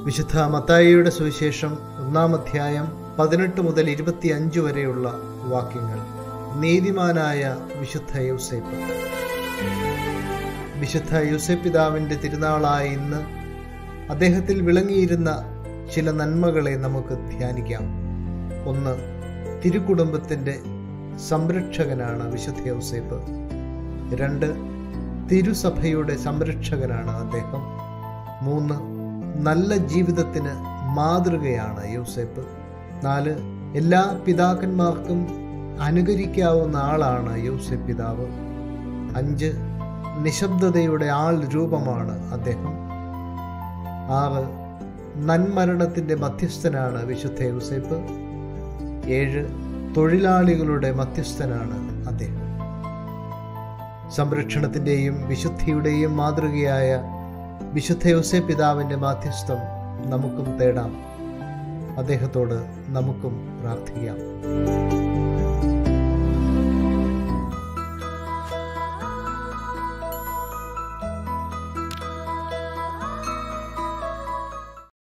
വിശുദ്ധ മത്തായിയുടെ സുവിശേഷം ഒന്നാം അധ്യായം പതിനെട്ട് മുതൽ ഇരുപത്തിയഞ്ച് വരെയുള്ള വാക്യങ്ങൾ നീതിമാനായ വിശുദ്ധ യൂസേപ്പ് വിശുദ്ധ യൂസേപ്പ് പിതാവിൻ്റെ തിരുനാളായ ഇന്ന് അദ്ദേഹത്തിൽ വിളങ്ങിയിരുന്ന ചില നന്മകളെ നമുക്ക് ധ്യാനിക്കാം ഒന്ന് തിരുക്കുടുംബത്തിൻ്റെ സംരക്ഷകനാണ് വിശുദ്ധ യൂസേപ്പ് രണ്ട് തിരുസഭയുടെ സംരക്ഷകനാണ് അദ്ദേഹം മൂന്ന് നല്ല ജീവിതത്തിന് മാതൃകയാണ് യൂസേപ്പ് നാല് എല്ലാ പിതാക്കന്മാർക്കും അനുകരിക്കാവുന്ന ആളാണ് യൂസേപ്പ് പിതാവ് അഞ്ച് നിശബ്ദതയുടെ ആൾ രൂപമാണ് അദ്ദേഹം ആറ് നന്മരണത്തിൻ്റെ മധ്യസ്ഥനാണ് വിശുദ്ധ യൂസേപ്പ് ഏഴ് തൊഴിലാളികളുടെ മധ്യസ്ഥനാണ് അദ്ദേഹം സംരക്ഷണത്തിൻ്റെയും വിശുദ്ധിയുടെയും മാതൃകയായ വിശുദ്ധ യോസേ പിതാവിൻ്റെ മാധ്യസ്ഥം നമുക്കും തേടാം അദ്ദേഹത്തോട് നമുക്കും പ്രാർത്ഥിക്കാം